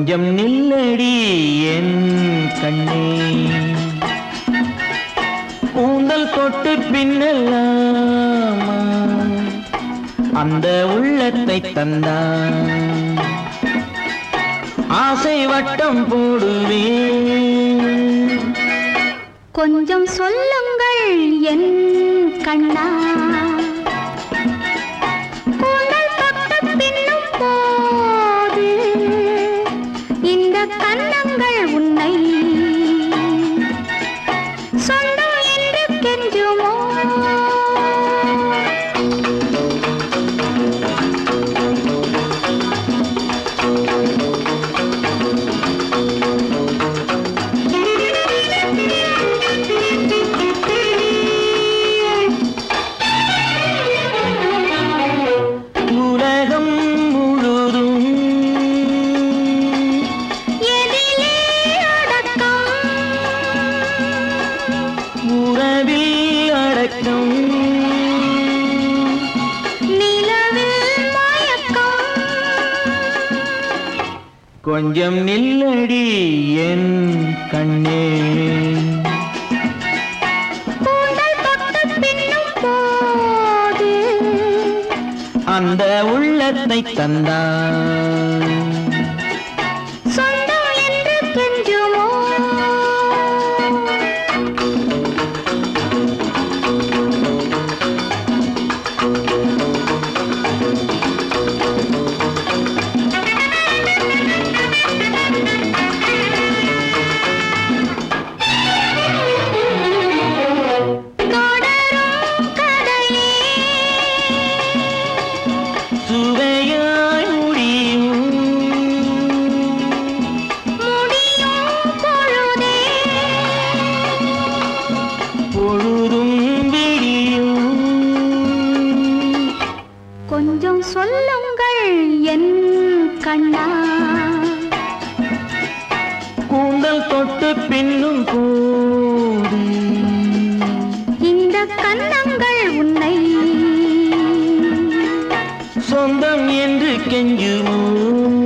கொஞ்சம் நில்லடி என் கண்ணே கூந்தல் தொட்டு பின்னலாமா அந்த உள்ளத்தை தந்தான் ஆசை வட்டம் போடுவேன் கொஞ்சம் சொல்லுங்கள் என் கண்ணா கூந்தல் தொட்டு பின்னும் போது இந்த கன்னங்கள் உன்னை சொந்தம் என்று கெஞ்சுமோ உலகம் முழுதும் எதிலே அடக்கம் உறவில் அடக்கம் நிலவில் மயக்கம் கொஞ்சம் நில்லடி என் கண்ணே கூந்தல் தொட்டு பின்னும் போது அந்த உள்ளத்தை தந்தான் சொந்தம் என்று கெஞ்சுமோ தொடரும் கதையே சுவையாய் முடியும் முடியும் பொழுதே பொழுதும் விடியும் கொஞ்சம் சொல்லுங்கள் என் கண்ணா கூந்தல் தொட்டு பின்னும் போது இந்த கன்னங்கள் உன்னை சொந்தம் என்று கெஞ்சுமோ